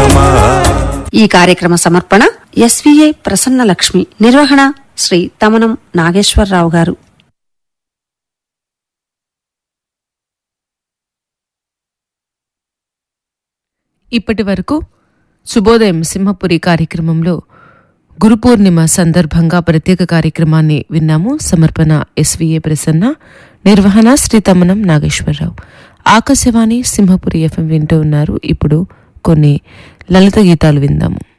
రామా ఈ కార్యక్రమ సమర్పణ ఎస్వీఐ ప్రసన్న లక్ష్మి నిర్వహణ శ్రీ తమనం నాగేశ్వరరావు గారు ఇప్పటి వరకు శుభోదయం సింహపురి కార్యక్రమంలో గురు పూర్ణిమ సందర్భంగా ప్రత్యేక కార్యక్రమాన్ని విన్నాము సమర్పణ ఎస్వీఏ ప్రసన్న నిర్వహణ శ్రీ తమనం నాగేశ్వరరావు ఆకాశవాణి సింహపురి ఎఫ్ఎం వింటూ ఉన్నారు ఇప్పుడు కొన్ని లలిత గీతాలు విందాము